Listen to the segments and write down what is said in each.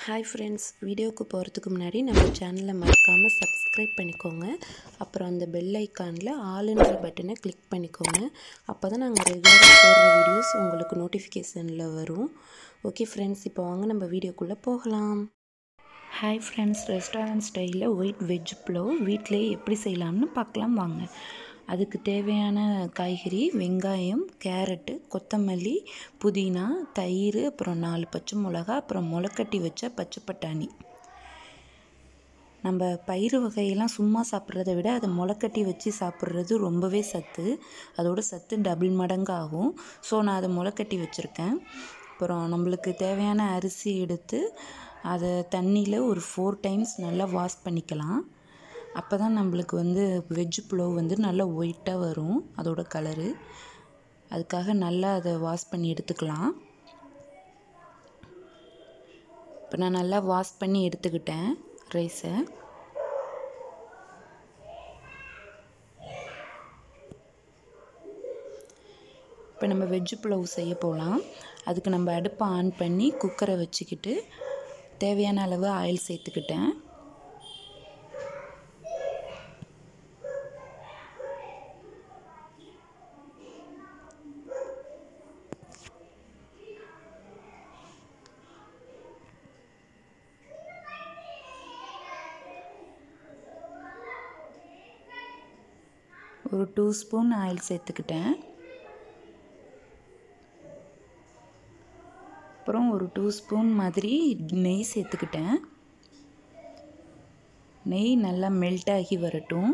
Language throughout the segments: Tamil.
ஹாய் ஃப்ரெண்ட்ஸ் வீடியோக்கு போகிறதுக்கு முன்னாடி நம்ம சேனலை மறக்காமல் சப்ஸ்கிரைப் பண்ணிக்கோங்க அப்புறம் அந்த பெல் ஐக்கானில் ஆளுன்ற பட்டனை கிளிக் பண்ணிக்கோங்க அப்போ தான் நாங்கள் ரெகுலராக போடுற வீடியோஸ் உங்களுக்கு நோட்டிஃபிகேஷனில் வரும் ஓகே ஃப்ரெண்ட்ஸ் இப்போ வாங்க நம்ம வீடியோக்குள்ளே போகலாம் ஹாய் ஃப்ரெண்ட்ஸ் ரெஸ்டாரண்ட் ஸ்டைலில் ஒயிட் வெஜ் புலோவ் வீட்டிலே எப்படி செய்யலாம்னு பார்க்கலாம் வாங்க அதுக்கு தேவையான காய்கறி வெங்காயம் கேரட்டு கொத்தமல்லி புதினா தயிர் அப்புறம் நாலு பச்சை மிளகா அப்புறம் முளைக்கட்டி வச்ச பச்சை பட்டாணி நம்ம பயிறு வகையெல்லாம் சும்மா சாப்பிட்றத விட அதை முளைக்கட்டி வச்சு சாப்பிட்றது ரொம்பவே சத்து அதோட சத்து டபுள் மடங்கு ஆகும் ஸோ நான் அதை முளைக்கட்டி வச்சுருக்கேன் அப்புறம் நம்மளுக்கு தேவையான அரிசி எடுத்து அதை தண்ணியில் ஒரு ஃபோர் டைம்ஸ் நல்லா வாஷ் பண்ணிக்கலாம் அப்போ தான் நம்மளுக்கு வந்து வெஜ் புலோவ் வந்து நல்லா ஒயிட்டாக வரும் அதோட கலரு அதுக்காக நல்லா அதை வாஷ் பண்ணி எடுத்துக்கலாம் இப்போ நான் நல்லா வாஷ் பண்ணி எடுத்துக்கிட்டேன் ரைஸை இப்போ நம்ம வெஜ் புலோவ் செய்ய போகலாம் அதுக்கு நம்ம அடுப்பை ஆன் பண்ணி குக்கரை வச்சுக்கிட்டு தேவையான அளவு ஆயில் சேர்த்துக்கிட்டேன் ஒரு டூ ஸ்பூன் ஆயில் சேர்த்துக்கிட்டேன் அப்புறம் ஒரு டூ ஸ்பூன் மாதிரி நெய் சேர்த்துக்கிட்டேன் நெய் நல்லா மெல்ட் ஆகி வரட்டும்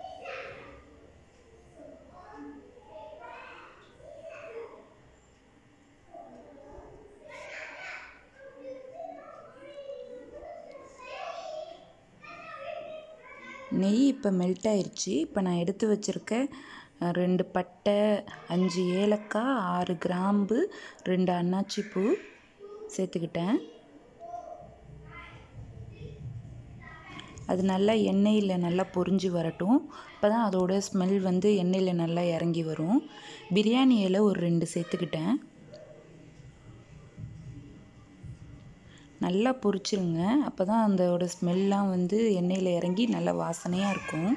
நெய் இப்போ மெல்ட் ஆயிடுச்சு இப்போ நான் எடுத்து வச்சுருக்க ரெண்டு பட்டை அஞ்சு ஏலக்காய் ஆறு கிராம்பு ரெண்டு அன்னாச்சி பூ சேர்த்துக்கிட்டேன் அது நல்லா எண்ணெயில் நல்லா பொரிஞ்சு வரட்டும் அப்போ தான் அதோட ஸ்மெல் வந்து எண்ணெயில் நல்லா இறங்கி வரும் பிரியாணி இலை ஒரு ரெண்டு சேர்த்துக்கிட்டேன் நல்லா பொரிச்சிருங்க அப்போ தான் அதோட ஸ்மெல்லாம் வந்து எண்ணெயில் இறங்கி நல்லா வாசனையாக இருக்கும்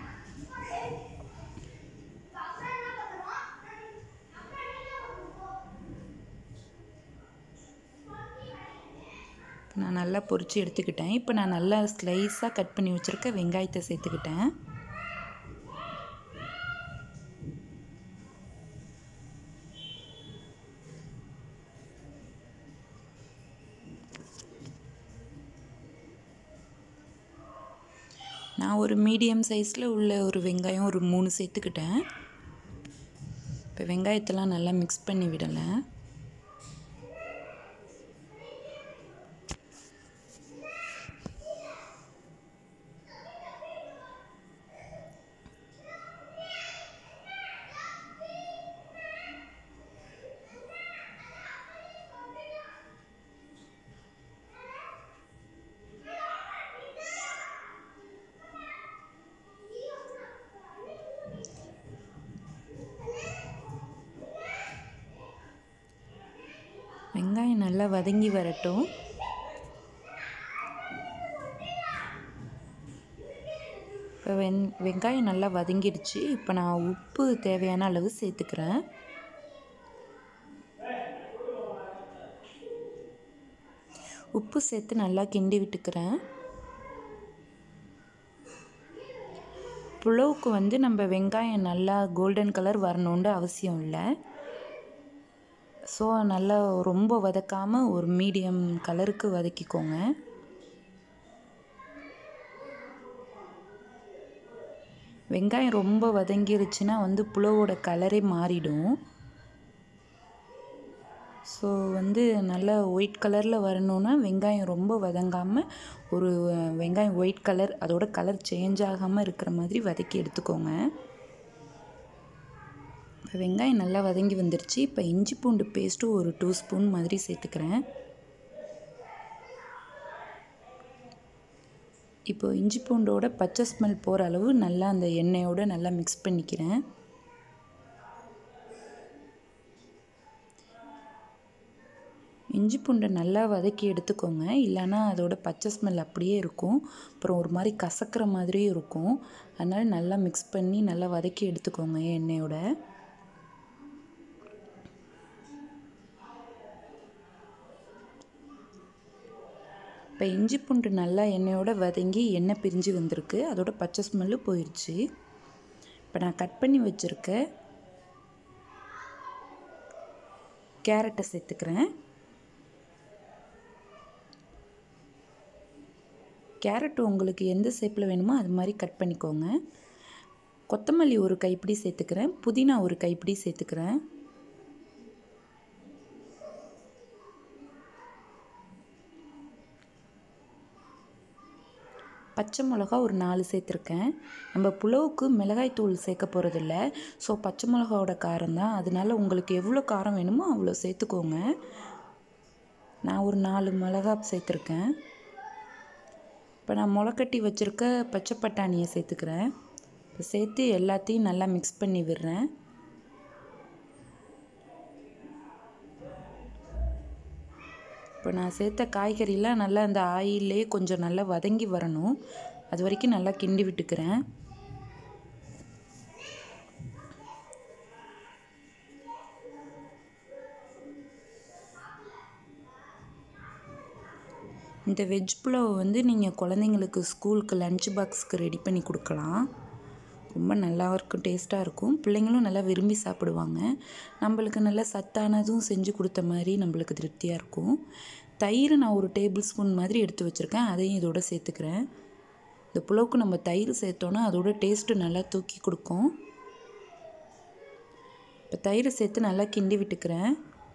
நான் நல்லா பொரித்து எடுத்துக்கிட்டேன் இப்போ நான் நல்லா ஸ்லைஸாக கட் பண்ணி வச்சுருக்க வெங்காயத்தை சேர்த்துக்கிட்டேன் நான் ஒரு மீடியம் சைஸில் உள்ள ஒரு வெங்காயம் ஒரு மூணு சேர்த்துக்கிட்டேன் இப்போ வெங்காயத்தெல்லாம் நல்லா மிக்ஸ் பண்ணி விடலை வெங்காயம் நல்லா வதங்கி வரட்டும் இப்போ வெங் வெங்காயம் நல்லா வதங்கிடுச்சு இப்போ நான் உப்பு தேவையான அளவு சேர்த்துக்கிறேன் உப்பு சேர்த்து நல்லா கிண்டி விட்டுக்கிறேன் புலவுக்கு வந்து நம்ம வெங்காயம் நல்லா கோல்டன் கலர் வரணுன்ற அவசியம் இல்லை ஸோ நல்லா ரொம்ப வதக்காமல் ஒரு மீடியம் கலருக்கு வதக்கிக்கோங்க வெங்காயம் ரொம்ப வதங்கிருச்சுன்னா வந்து புலவோட கலரே மாறிடும் ஸோ வந்து நல்லா ஒயிட் கலரில் வரணுன்னா வெங்காயம் ரொம்ப வதங்காமல் ஒரு வெங்காயம் ஒயிட் கலர் அதோட கலர் சேஞ்ச் ஆகாமல் இருக்கிற மாதிரி வதக்கி எடுத்துக்கோங்க இப்போ வெங்காயம் நல்லா வதங்கி வந்துருச்சு இப்போ இஞ்சி பூண்டு பேஸ்ட்டும் ஒரு டூ ஸ்பூன் மாதிரி சேர்த்துக்கிறேன் இப்போ இஞ்சி பூண்டோட பச்சை ஸ்மெல் போகிற அளவு நல்லா அந்த எண்ணெயோடு நல்லா மிக்ஸ் பண்ணிக்கிறேன் இஞ்சி பூண்டை நல்லா வதக்கி எடுத்துக்கோங்க இல்லைன்னா அதோட பச்சை ஸ்மெல் அப்படியே இருக்கும் அப்புறம் ஒரு மாதிரி கசக்கிற மாதிரியும் இருக்கும் அதனால் நல்லா மிக்ஸ் பண்ணி நல்லா வதக்கி எடுத்துக்கோங்க எண்ணெயோட இப்போ இஞ்சி பூண்டு நல்லா எண்ணெயோட வதங்கி எண்ணெய் பிரிஞ்சு வந்திருக்கு அதோட பச்சை ஸ்மெல்லு போயிடுச்சு இப்போ நான் கட் பண்ணி வச்சுருக்க கேரட்டை சேர்த்துக்கிறேன் கேரட் உங்களுக்கு எந்த ஷேப்பில் வேணுமோ அது மாதிரி கட் பண்ணிக்கோங்க கொத்தமல்லி ஒரு கைப்பிடி சேர்த்துக்கிறேன் புதினா ஒரு கைப்பிடி சேர்த்துக்கிறேன் பச்சை மிளகா ஒரு நாலு சேர்த்துருக்கேன் நம்ம புலவுக்கு மிளகாய் தூள் சேர்க்க போகிறதில்ல ஸோ பச்சை மிளகாவோட காரம் தான் அதனால உங்களுக்கு எவ்வளோ காரம் வேணுமோ அவ்வளோ சேர்த்துக்கோங்க நான் ஒரு நாலு மிளகா சேர்த்துருக்கேன் இப்போ நான் முளைக்கட்டி வச்சுருக்க பச்சை பட்டாணியை சேர்த்துக்கிறேன் இப்போ சேர்த்து எல்லாத்தையும் நல்லா மிக்ஸ் பண்ணி விடுறேன் இப்போ நான் சேர்த்த காய்கறிலாம் நல்லா அந்த ஆயிலே கொஞ்சம் நல்லா வதங்கி வரணும் அது வரைக்கும் நல்லா கிண்டி விட்டுக்கிறேன் இந்த வெஜ் புலாவ் வந்து நீங்கள் குழந்தைங்களுக்கு ஸ்கூலுக்கு லஞ்ச் பாக்ஸுக்கு ரெடி பண்ணி கொடுக்கலாம் ரொம்ப நல்லா இருக்கும் டேஸ்ட்டாக இருக்கும் பிள்ளைங்களும் நல்லா விரும்பி சாப்பிடுவாங்க நம்மளுக்கு நல்லா சத்தானதும் செஞ்சு கொடுத்த மாதிரி நம்மளுக்கு திருப்தியாக இருக்கும் தயிர் நான் ஒரு டேபிள் ஸ்பூன் மாதிரி எடுத்து வச்சுருக்கேன் அதையும் இதோட சேர்த்துக்கிறேன் இந்த புலவுக்கு நம்ம தயிர் சேர்த்தோன்னா அதோட டேஸ்ட்டு நல்லா தூக்கி கொடுக்கும் இப்போ தயிர் சேர்த்து நல்லா கிண்டி விட்டுக்கிறேன்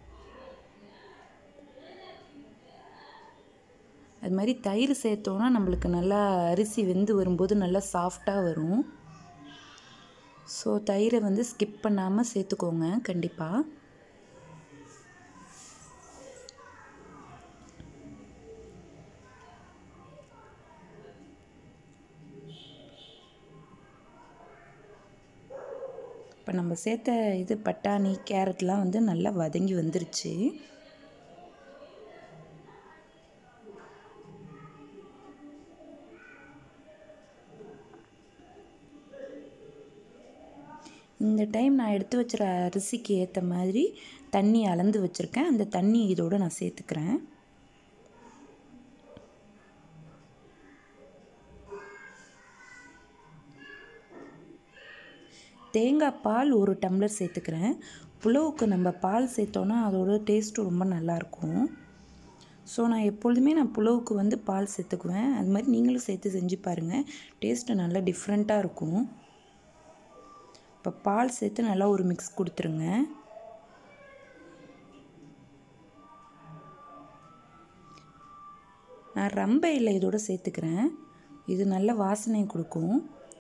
அது மாதிரி தயிர் சேர்த்தோன்னா நம்மளுக்கு நல்லா அரிசி வெந்து வரும்போது நல்லா சாஃப்டாக வரும் ஸோ தயிரை வந்து ஸ்கிப் பண்ணாமல் சேர்த்துக்கோங்க கண்டிப்பாக இப்போ நம்ம சேர்த்த இது பட்டாணி கேரட்லாம் வந்து நல்லா வதங்கி வந்துருச்சு இந்த டைம் நான் எடுத்து வச்சுற அரிசிக்கு ஏற்ற மாதிரி தண்ணி அளந்து வச்சுருக்கேன் அந்த தண்ணி இதோடு நான் சேர்த்துக்கிறேன் தேங்காய் பால் ஒரு டம்ளர் சேர்த்துக்கிறேன் புலவுக்கு நம்ம பால் சேர்த்தோன்னா அதோட டேஸ்ட்டு ரொம்ப நல்லாயிருக்கும் ஸோ நான் எப்பொழுதுமே நான் புலவுக்கு வந்து பால் சேர்த்துக்குவேன் அது மாதிரி நீங்களும் சேர்த்து செஞ்சு பாருங்கள் டேஸ்ட்டு நல்லா டிஃப்ரெண்ட்டாக இருக்கும் இப்போ பால் சேர்த்து நல்லா ஒரு மிக்ஸ் கொடுத்துருங்க நான் ரம்ப இல்லை இதோட சேர்த்துக்கிறேன் இது நல்ல வாசனை கொடுக்கும்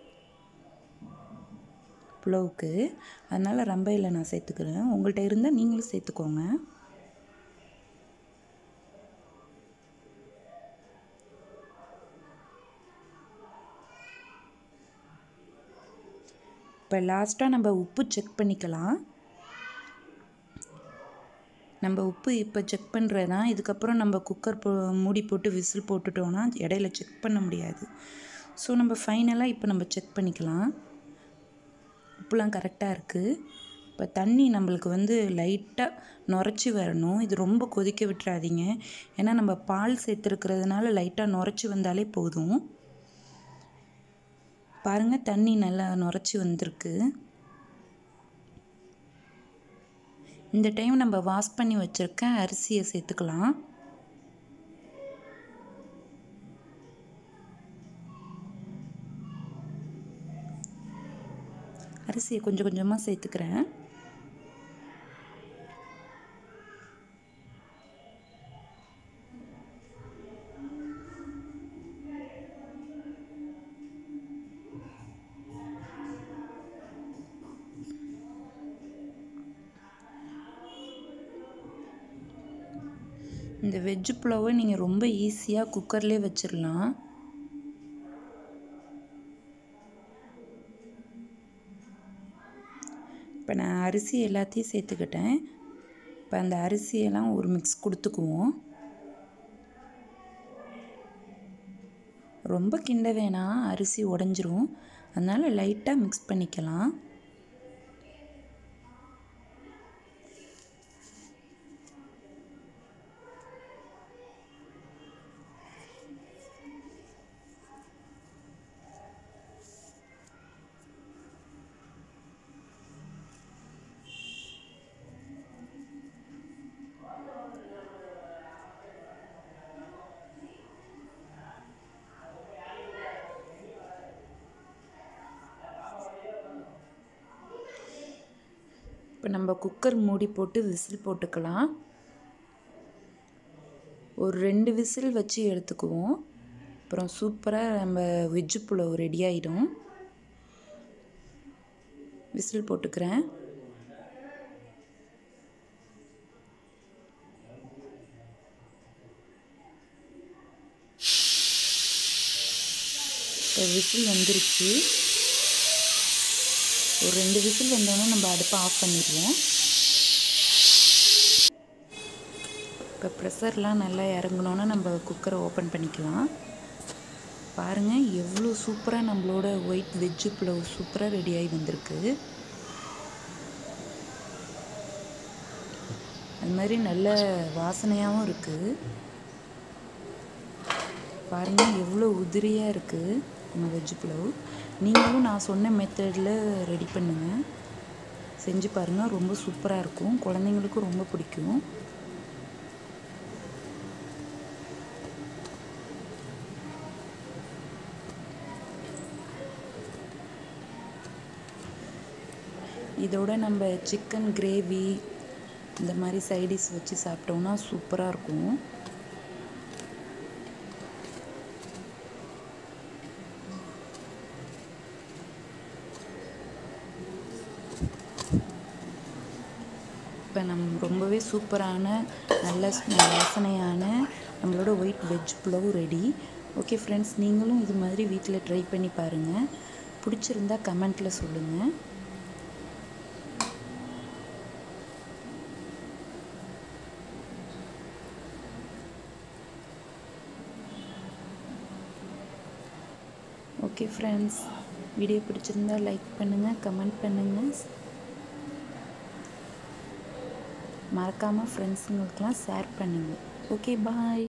புலவுக்கு அதனால் ரம்ப இல்லை நான் சேர்த்துக்கிறேன் உங்கள்கிட்ட இருந்தால் நீங்களும் சேர்த்துக்கோங்க இப்போ லாஸ்ட்டாக நம்ம உப்பு செக் பண்ணிக்கலாம் நம்ம உப்பு இப்போ செக் பண்ணுறது தான் இதுக்கப்புறம் நம்ம குக்கர் போ மூடி போட்டு விசில் போட்டுட்டோன்னா இடையில செக் பண்ண முடியாது ஸோ நம்ம ஃபைனலாக இப்போ நம்ம செக் பண்ணிக்கலாம் உப்புலாம் கரெக்டாக இருக்குது இப்போ தண்ணி நம்மளுக்கு வந்து லைட்டாக நுரைச்சி வரணும் இது ரொம்ப கொதிக்க விட்டுறாதீங்க ஏன்னா நம்ம பால் சேர்த்துருக்கிறதுனால லைட்டாக நுரைச்சி வந்தாலே போதும் பாருங்கள் தண்ணி நல்லா நுரைச்சி வந்திருக்கு இந்த டைம் நம்ம வாஷ் பண்ணி வச்சுருக்க அரிசியை சேர்த்துக்கலாம் அரிசியை கொஞ்சம் கொஞ்சமாக சேர்த்துக்கிறேன் இந்த வெஜ்ஜு புலாவை நீங்கள் ரொம்ப ஈஸியாக குக்கர்லேயே வச்சிடலாம் இப்போ நான் அரிசி எல்லாத்தையும் சேர்த்துக்கிட்டேன் இப்போ அந்த அரிசியெல்லாம் ஒரு மிக்ஸ் கொடுத்துக்குவோம் ரொம்ப கிண்ட வேணாம் அரிசி உடஞ்சிரும் அதனால் லைட்டாக மிக்ஸ் பண்ணிக்கலாம் இப்போ நம்ம குக்கர் மூடி போட்டு விசில் போட்டுக்கலாம் ஒரு ரெண்டு விசில் வச்சு எடுத்துக்குவோம் அப்புறம் சூப்பராக நம்ம வெஜ்ஜு புலவு ரெடி ஆகிடும் விசில் போட்டுக்கிறேன் இப்போ விசில் வந்துருச்சு ஒரு ரெண்டு விசில் வந்தோடனே நம்ம அடுப்பை ஆஃப் பண்ணிடுவோம் இப்போ ப்ரெஷர்லாம் நல்லா இறங்கினோன்னே நம்ம குக்கரை ஓப்பன் பண்ணிக்கலாம் பாருங்கள் எவ்வளோ சூப்பராக நம்மளோட ஒயிட் வெஜ்ஜு புலவு சூப்பராக ரெடி ஆகி வந்திருக்கு அது மாதிரி நல்ல வாசனையாகவும் இருக்குது பாருங்கள் எவ்வளோ உதிரியாக இருக்குது நம்ம வெஜ்ஜு புலவு நீங்களும் நான் சொன்ன மெத்தடில் ரெடி பண்ணுங்கள் செஞ்சு பாருங்கள் ரொம்ப சூப்பராக இருக்கும் குழந்தைங்களுக்கும் ரொம்ப பிடிக்கும் இதோட நம்ம சிக்கன் கிரேவி இந்த மாதிரி சைடிஷ் வச்சு சாப்பிட்டோம்னா சூப்பராக இருக்கும் இப்போ நம் ரொம்பவே சூப்பரான நல்ல வாசனையான நம்மளோட white veg pulao ready okay friends நீங்களும் இது மாதிரி வீட்டில் ட்ரை பண்ணி பாருங்கள் பிடிச்சிருந்தா கமெண்ட்டில் சொல்லுங்கள் ஓகே ஃப்ரெண்ட்ஸ் வீடியோ பிடிச்சிருந்தா லைக் பண்ணுங்கள் கமெண்ட் பண்ணுங்கள் மறக்காமல் ஃப்ரெண்ட்ஸுங்களுக்கெலாம் ஷேர் பண்ணுங்கள் ஓகே பாய்